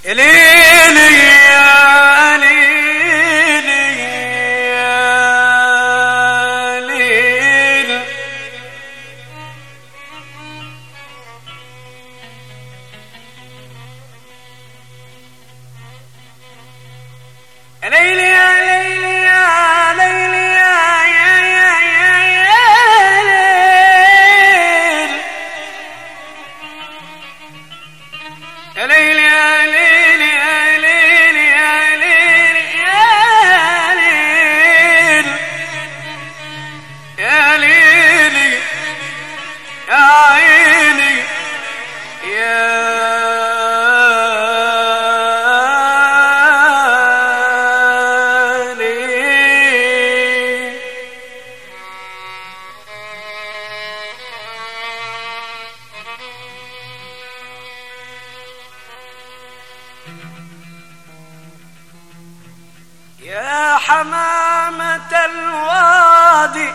يا ليلي يا ليلي يا ليل يا ليلي يا ليلي يا ليلي يا يا يا يا يا ليل يا ليل يا ليل يا ليل يا ليل يا ليل يا ليل يا عيني يا ليل يا حمامة الوادي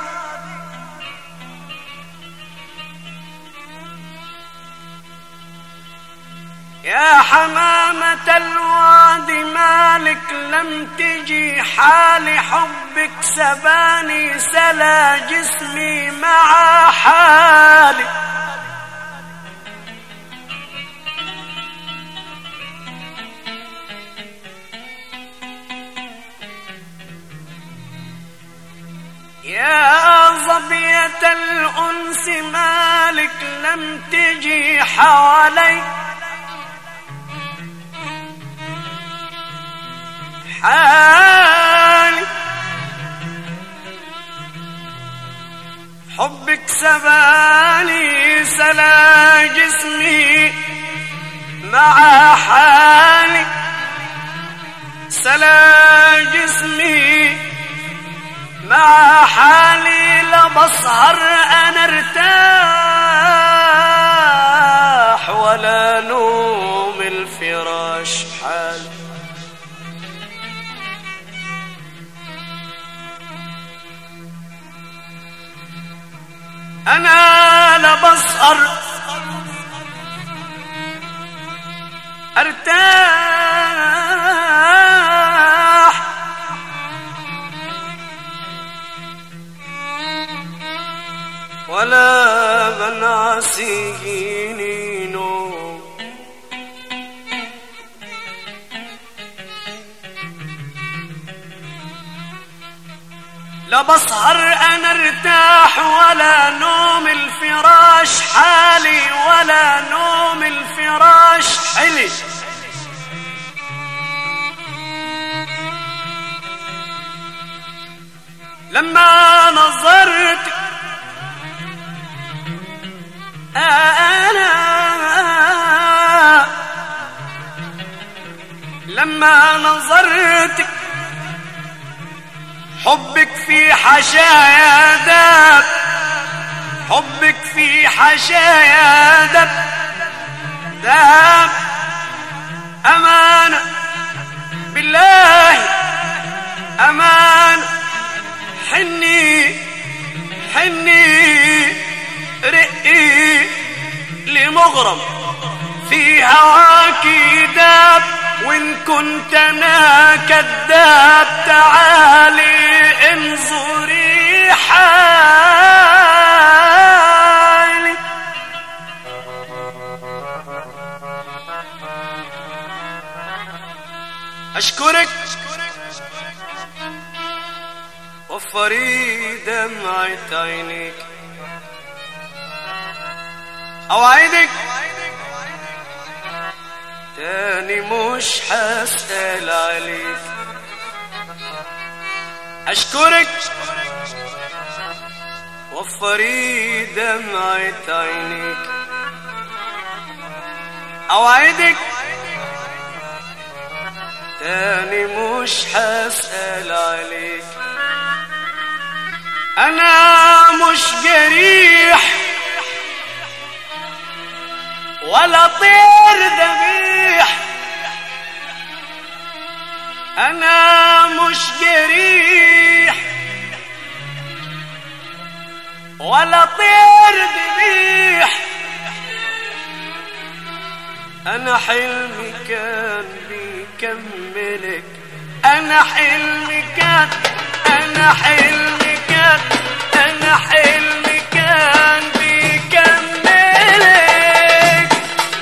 يا حمامة الوادي مالك لم تجي حالي حبك سباني سلا جسمي مع حالي يا ظبية الأنس مالك لم تجي حوالي حالي حبك سباني سلا جسمي مع حالي سلا جسمي مع حالي لبسهر انا ارتاح ولا نوم الفراش حال انا لبسهر ارتاح ولا من عسيني نوم لا بسهر انا ارتاح ولا نوم الفراش حالي ولا نوم الفراش حلي لما نظرت أنا لما نظرت حبك في حشايا داب حبك في حشايا دب داب أمانة بالله أمانة حني حني رقي لمغرم في هواك داب وان كنت انا كذاب تعالي انظري حالي اشكرك وفري دمعة عينيك اوعدك تاني مش هسأل عليك اشكرك وفري دمعة عينيك اوعدك تاني مش هسأل عليك انا مش جريح ولا طير ذبيح انا مش جريح ولا طير ذبيح انا حلمي كان بيكملك انا حلمي كان انا حلمي كان انا حلمي كان بيكملك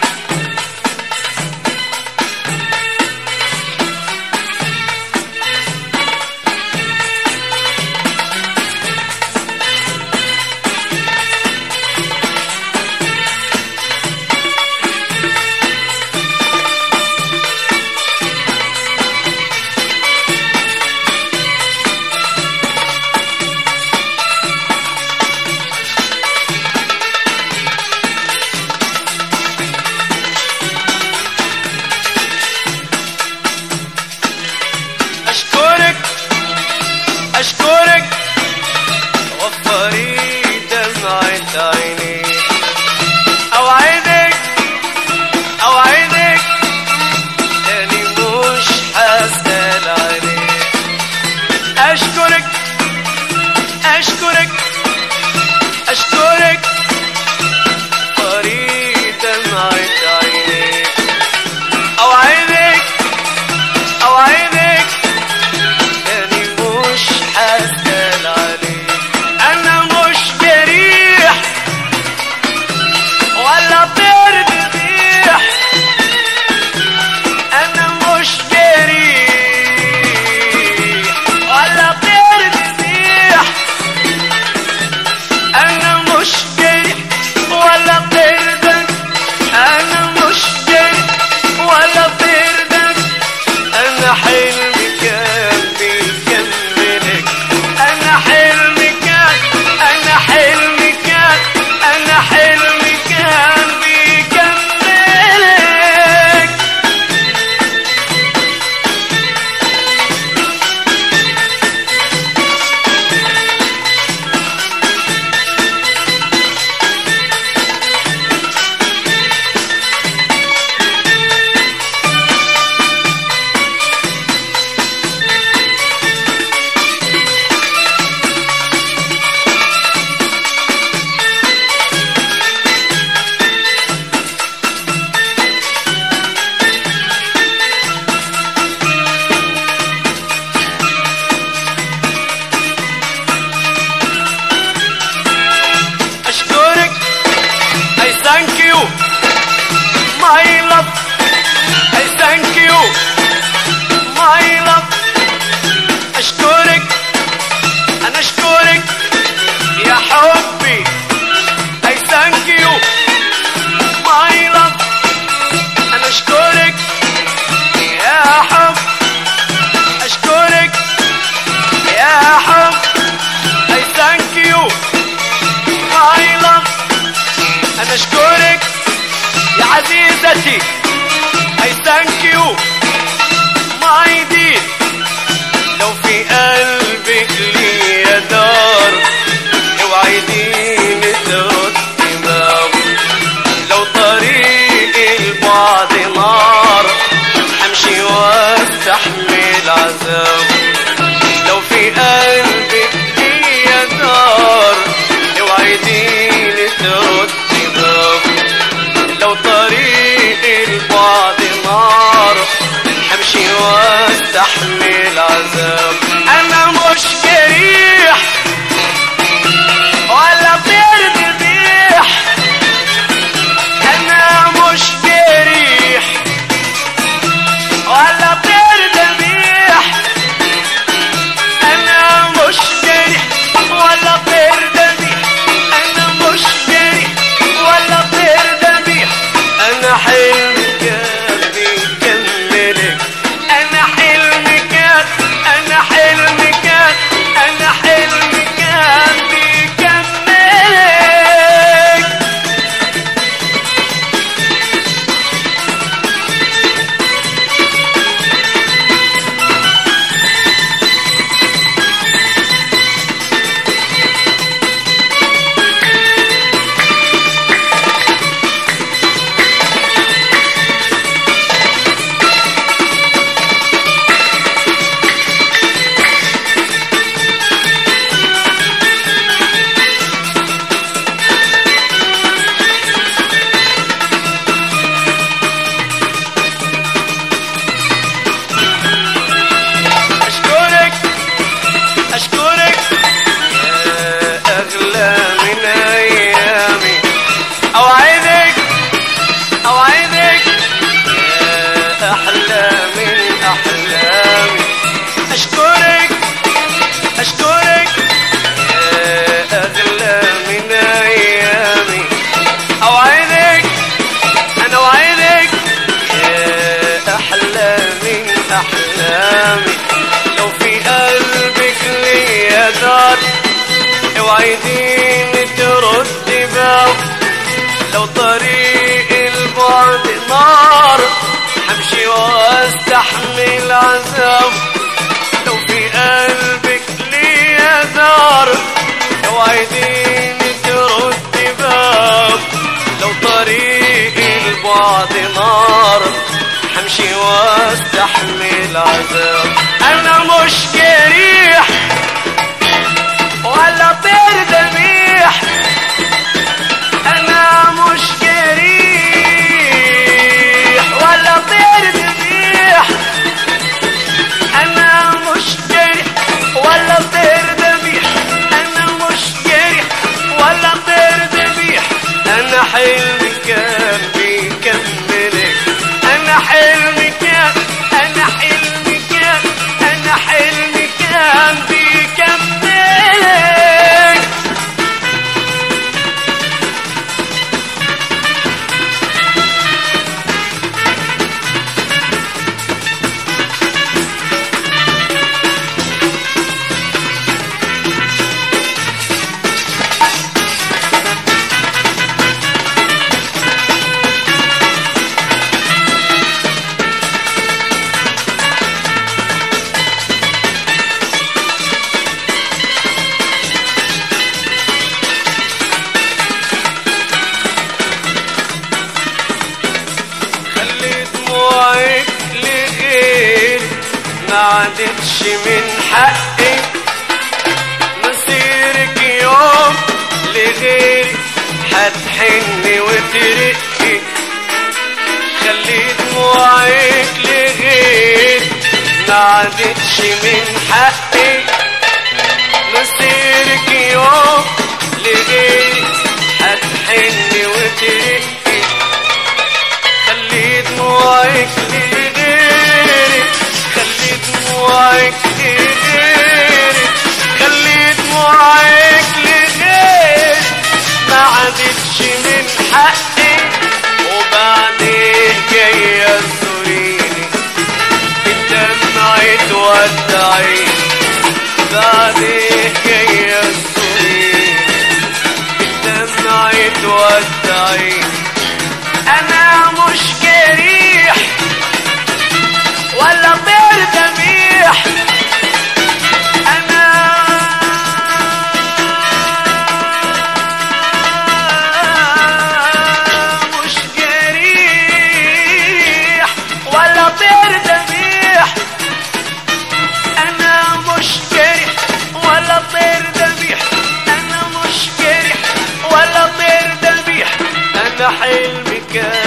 اشكرك اشكرك وفري دمعة عيني اوعدك اوعدك تاني مش حسال عليك اشكرك اشكرك اشكرك فري دمعة عيني اوعدك اوعدك تاني مش حسال عليك انا مش جريح ولا برد ريح انا مش جريح ولا برد ريح انا مش جريح ولا برد انا مش جريح ولا برد انا حلمي كان بيكملك انا حلمي كان انا حلمي كان انا حلمي كان بيكملك اشكرك I thank you my love I thank you my love اشكرك انا اشكرك يا حبي I thank you my love انا اشكرك يا حب اشكرك يا حب I thank you my love انا اشكرك يا عزيزتي I thank you my dear لو في قلبك لي دار اوعديني ترد دماغ لو طريق البعد نار همشي واستحمل عذاب لو في قلبك لي دار اوعديني ترد باب لو طريق البعد نار همشي واستحمل عذاب انا مش جريح ولا برد ريح انا مش جريح ولا برد ريح انا مش جريح ولا برد ريح انا مش جريح ولا برد ريح انا حلمي كان بيكملك انا حلمي كان انا حلمي كان انا حلمي كان بيكملك أحلى من أحلامي أشكرك أشكرك يا أغلى من أيامي أوعدك أنا وعدك يا أحلى من أحلامي لو في قلبك ليا دار اوعديني ترد باب لو طريق البعد نار حمشي واستحمل عذاب لو في قلبك ليا دار اوعديني ترد باب لو طريق البعد نار حمشي واستحمل عذاب انا مش جريح ولا طير دميح انا مش جريح ولا طير دميح انا مش جريح ولا طير دميح انا مش جريح ولا طير دميح انا حلمي كان بيكملك انا حلمي كان انا حلمي كان انا حلمي كان بيكملك خلي دموعك لغير ما عادتش من حقي مسيرك يوم لغيري هتحني وترقي خلي دموعك لغير ما عادتش من حقي مسيرك يوم لغيري هتحني وترقي خلي دموعك لغيري خلي دموعك لغيري خلي دموعك لغيري ما عادتش من حقي وبعدين جاية تزوريني الدمع تودعيني بعدين جاية تزوريني الدمع تودعيني انا مش جريح ولا طير دميح انا مش جريح ولا طير دميح انا مش جريح ولا طير دميح انا مش جريح ولا طير دميح انا حلمي كان